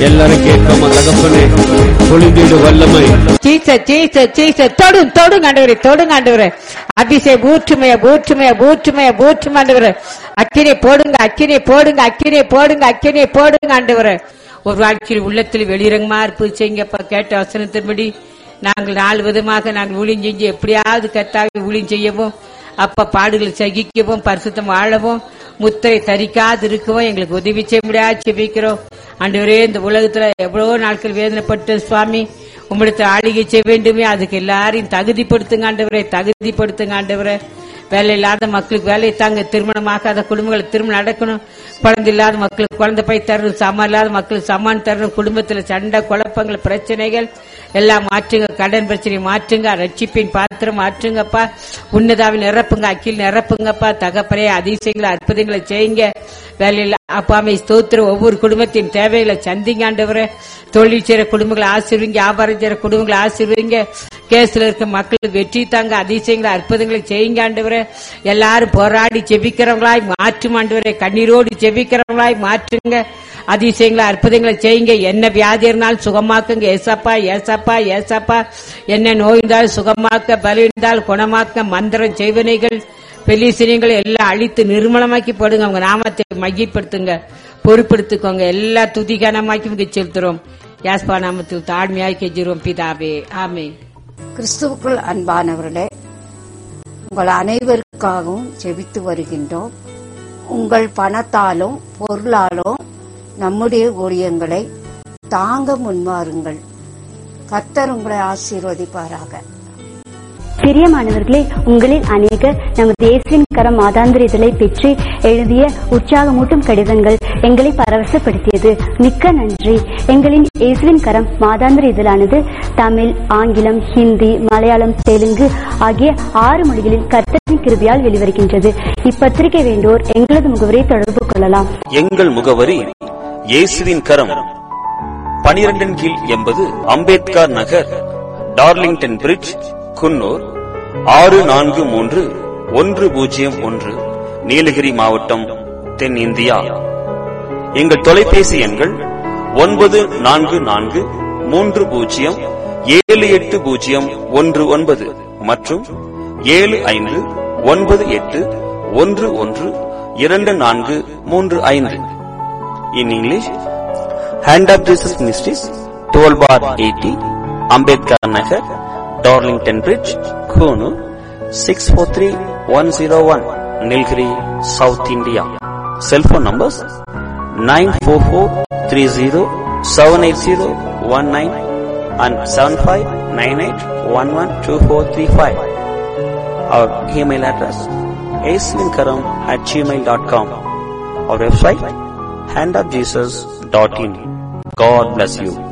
எல்லாரும் கேட்காம தகப்பனே பொழிந்திடு வல்லமை சீச சீச சீச தொடும் தொடுங்க ஆண்டவரே தொடுங்க ஆண்டவரே அபிஷேக் ஊற்றுமைய ஊற்றுமைய ஊற்றுமைய ஊற்றுமை ஆண்டவரே அக்கினை போடுங்க அக்கினை போடுங்க அக்கினை போடுங்க அக்கினை போடுங்க ஆண்டவரே ஒரு வாழ்க்கையில் உள்ளத்தில் வெளிரங்கமா இருப்பு செய்யுங்கப்பா கேட்ட வசனத்தின்படி நாங்கள் நாலு விதமாக நாங்கள் ஊழியம் செஞ்சு எப்படியாவது கத்தாவி ஊழியம் செய்யவும் அப்ப பாடுகளை சகிக்கவும் பரிசுத்தம் வாழவும் முத்திரை தரிக்காது இருக்கவும் எங்களுக்கு உதவி செய்ய முடியாது செபிக்கிறோம் ஆண்டவரே இந்த உலகத்துல எவ்வளவோ நாட்கள் வேதனைப்பட்டு சுவாமி உம்மிடத்தில் ஆளுகை செய்ய வேண்டுமே அதுக்கு எல்லாரையும் தகுதிப்படுத்துங்க ஆண்டவரே தகுதிப்படுத்துங்க ஆண்டவரே வேலை இல்லாத மக்களுக்கு வேலை தாங்க திருமணமாகாத குடும்பங்களுக்கு திருமணம் நடக்கணும் குழந்தை இல்லாத மக்களுக்கு குழந்தை போய் தரணும் சாமான் இல்லாத மக்களுக்கு சாமான் தரணும் குடும்பத்துல சண்டை குழப்பங்கள் பிரச்சனைகள் எல்லாம் மாற்றுங்க கடன் பிரச்சனை மாற்றுங்க ரட்சிப்பின் பாத்திரம் மாற்றுங்கப்பா உன்னதாவின் நிரப்புங்க அக்கில் நிரப்புங்கப்பா தகப்பரே அதிசயங்களை அற்புதங்களை செய்யுங்க வேலையில் அப்பாமை ஸ்தோத்திரம் ஒவ்வொரு குடும்பத்தின் தேவைகளை சந்திங்க ஆண்டவரே தொழில் செய்யற குடும்பங்களை ஆசீர்வீங்க வியாபாரம் செய்யற குடும்பங்களை ஆசீர்வீங்க கேஸ்ல இருக்க மக்களுக்கு வெற்றி தாங்க அதிசயங்களை அற்புதங்களை செய்யுங்க ஆண்டவரே எல்லாரும் போராடி ஜெபிக்கிறவங்களாய் மாற்றும் ஆண்டவரே கண்ணீரோடு ஜெபிக்கிறவங்களாய் மாற்றுங்க அதிசயங்களை அற்புதங்களை செய்யுங்க என்ன வியாதி இருந்தாலும் சுகமாக்குங்க ஏசப்பா ஏசப்பா ஏசப்பா என்ன நோய் இருந்தாலும் சுகமாக்க பலி இருந்தால் குணமாக்க மந்திரம் செய்வனைகள் பெலிசினியங்களை எல்லாம் அழித்து நிர்மலமாக்கி போடுங்க உங்க நாமத்தை மையப்படுத்துங்க பொறுப்படுத்திக்கோங்க எல்லா துதிகனமாக்கி இங்க செலுத்துறோம் யாஸ்பா நாமத்தில் தாழ்மையாய் கெஞ்சிரும் பிதாவே ஆமே கிறிஸ்துவுக்குள் அன்பானவர்களே உங்கள் அனைவருக்காகவும் ஜெபித்து வருகின்றோம் உங்கள் பணத்தாலும் பொருளாலும் நம்முடைய ஊழியங்களை தாங்க முன்வாருங்கள் கர்த்தர் உங்களை ஆசீர்வதிப்பாராக பிரியமானவர்களே உங்களில் அநேகர் நமது இயேசுவின் கரம் மாதாந்திர இதழை பெற்று எழுதிய உற்சாகமூட்டும் கடிதங்கள் எங்களை பரவசப்படுத்தியது மிக்க நன்றி எங்களின் இயேசுவின் கரம் மாதாந்திர இதழானது தமிழ் ஆங்கிலம் ஹிந்தி மலையாளம் தெலுங்கு ஆகிய ஆறு மொழிகளில் கர்த்தரின் கிருபியால் வெளிவருகின்றது இப்பத்திரிகை வேண்டோர் எங்களது முகவரை தொடர்பு கொள்ளலாம் எங்கள் முகவரி இயேசுவின் கரம் பனிரெண்டின் கீழ் எண்பது அம்பேத்கர் நகர் டார்லிங்டன் பிரிட்ஜ் குன்னூர் ஆறு நான்கு மூன்று ஒன்று பூஜ்ஜியம் ஒன்று நீலகிரி மாவட்டம் தென்னிந்தியா எங்கள் தொலைபேசி எண்கள் ஒன்பது நான்கு நான்கு மூன்று பூஜ்ஜியம் ஏழு எட்டு பூஜ்ஜியம் ஒன்று ஒன்பது மற்றும் ஏழு ஐந்து ஒன்பது எட்டு ஒன்று ஒன்று இரண்டு நான்கு மூன்று ஐந்து in English hand of Jesus ministries twelve bar eighty Ambedkar Nagar Darlington bridge Coonoor six four three one zero one Nilgiri south India cellphone numbers nine four four three zero seven eight zero one nine and seven five nine eight one one two four three five our email address ஏஸ்வின்கரம் at gmail dot com our website handofjesus.in. God bless you.